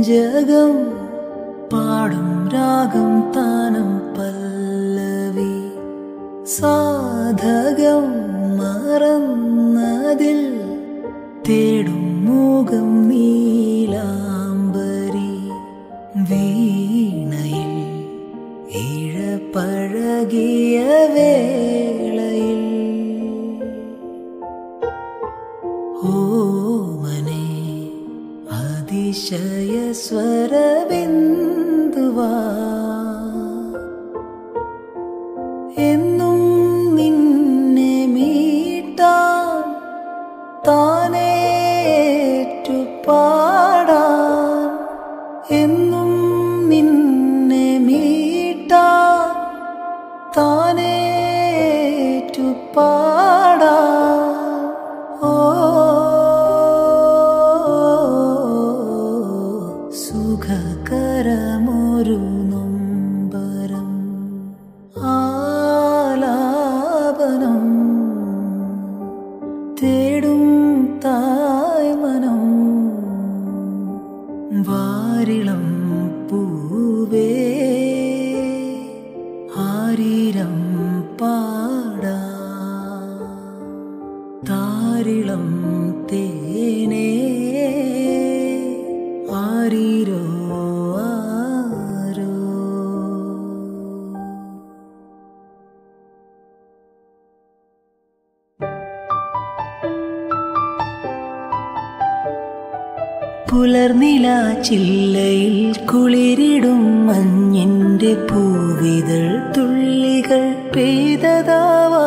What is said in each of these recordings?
നെഞ്ചകം പാടും രാഗം താനം പല്ലവി സാധകം മറന്നതിൽ തേടും മൂകം നീലാംബരി വീണയിൽ ഇഴപഴകിയ വേളയിൽ ഓമനെ അതിശയ സ്വരബിന്ദുവാ എന്നും നിന്നെ മീട്ടാൻ താനേറ്റു പാടാൻ എന്നും നിന്നെ മീട്ടാൻ താനേറ്റു പാടാൻ ഓ സുഖകരമൊരു നൊമ്പരം ആലാപനം തേടും തായ്മനം വാരിളം പൂവേ ആരീരം പാടാ താരിളം തേനേ ആരീരോ ആരോ പുലർനില ചില്ലയിൽ കുളിരിടും മഞ്ഞിന്റെ പൂവിതൾ തുള്ളികൾ പെയ്തതാവാ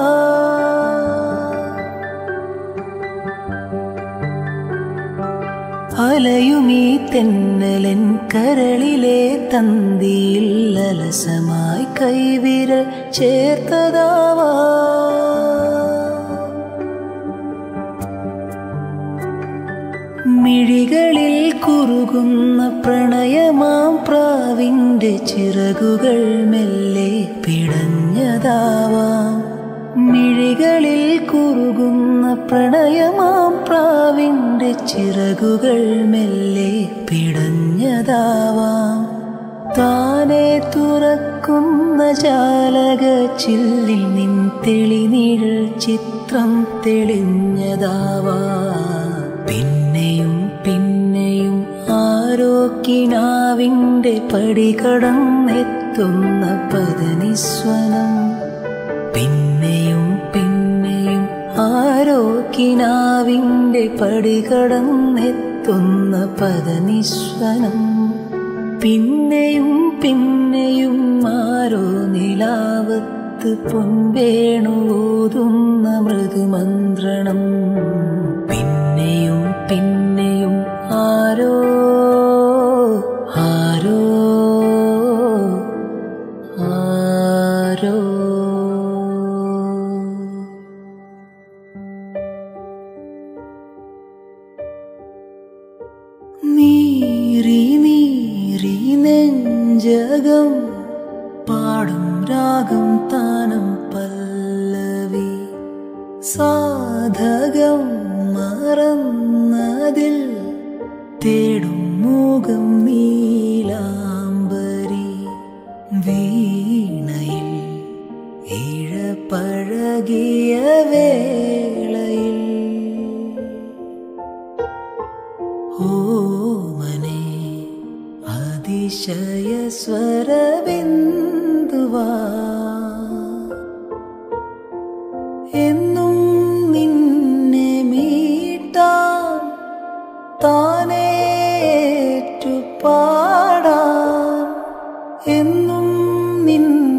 അലയുമീ തെന്നലൻ കരളിലെ തന്തിയിൽ അലസമായി കൈവിരൽ ചേർത്തതാവാ മിഴികളിൽ കുറുകുന്ന പ്രണയമാം പ്രാവിന്റെ ചിറകുകൾ മെല്ലെ പിടഞ്ഞതാവാം മിഴികളിൽ കുറുകുന്ന പ്രണയമാം പ്രാവിന്റെ ചിറകുകൾ മെല്ലെ പിടഞ്ഞതാവാം താനെ തുറക്കുന്ന ജാലക ചില്ലിൽ നിൻ തെളിനീഴൽ ചിത്രം തെളിഞ്ഞതാവാ പിന്നെയും പിന്നെയും ആരോ കിനാവിൻ്റെ പടി കടന്നെത്തുന്ന പദനിസ്വനം പിന്നെയും പിന്നെയും ആരോ കിനാവിൻ്റെ പടി കടന്നെത്തുന്ന പദനിസ്വനം പിന്നെയും പിന്നെയും ആരോ നിലാവത്ത് പൊൻവേണുവോതുന്ന മൃദുമന്ത്രണം പിന്നെയും പിന്നെയും ആരോ ആരോ ആരോ നീറി നീറി നെഞ്ചകം പാടും രാഗം താനം പല്ലവി സാധകം മറന്നതിൽ തേടും മൂകം നീലാംബരി വീണയിൽ ഇഴപഴകിയ വേളയിൽ ഓമനെ അതിശയ സ്വരബിന്ദുവാ എന്നും നിന്നെ മീട്ടാൻ താനേറ്റു പാടാൻ എന്നും നിന്നെ